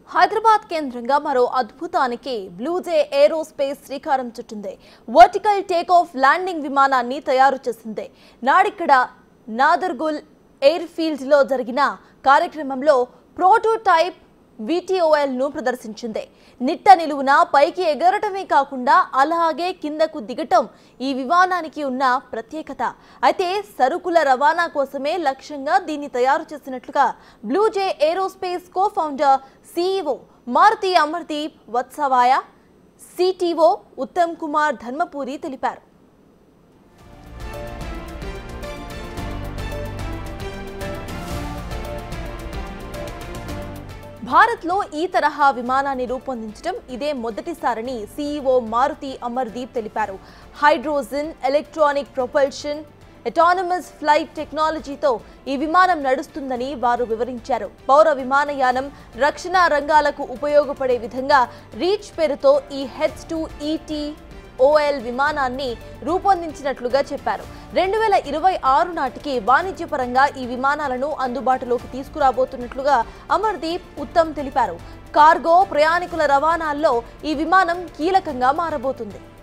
హైదరాబాద్ కేంద్రంగా మరో అద్భుతానికి బ్లూజే ఏరోస్పేస్ శ్రీకారం చుట్టింది వర్టికల్ టేక్ ఆఫ్ ల్యాండింగ్ విమానాన్ని తయారు చేసింది నాడిక్కడ నాదర్గుల్ ఎయిర్ ఫీల్డ్ లో జరిగిన కార్యక్రమంలో ప్రోటోటైప్ VTOL ను ప్రదర్శించింది నిట్ట నిలువున పైకి ఎగరటమే కాకుండా అలాగే కిందకు దిగటం ఈ విమానానికి ఉన్న ప్రత్యేకత అయితే సరుకుల రవాణా కోసమే లక్ష్యంగా దీన్ని తయారు చేసినట్లుగా BlueJ aerospace co founder CEO Maruti Amardeep Vatsavaya CTO Uttam Kumar Dharmapuri తెలిపారు భారత్లో ఈ తరహా విమానాన్ని రూపొందించడం ఇదే మొదటిసారని సీఈఓ మారుతి అమర్దీప్ తెలిపారు hydrogen electronic propulsion autonomous flight టెక్నాలజీతో ఈ విమానం నడుస్తుందని వారు వివరించారు పౌర విమానయానం రక్షణ రంగాలకు ఉపయోగపడే విధంగా రీచ్ పేరుతో ఈ హెచ్ టూ ఈటీ ఓఎల్ విమానాన్ని రూపొందించినట్లుగా చెప్పారు రెండు వేల ఇరవై ఆరు నాటికి వాణిజ్యపరంగా ఈ విమానాలను అందుబాటులోకి తీసుకురాబోతున్నట్లుగా అమర్దీప్ ఉత్తమ్ తెలిపారు కార్గో ప్రయాణికుల రవాణాల్లో ఈ విమానం కీలకంగా మారబోతుంది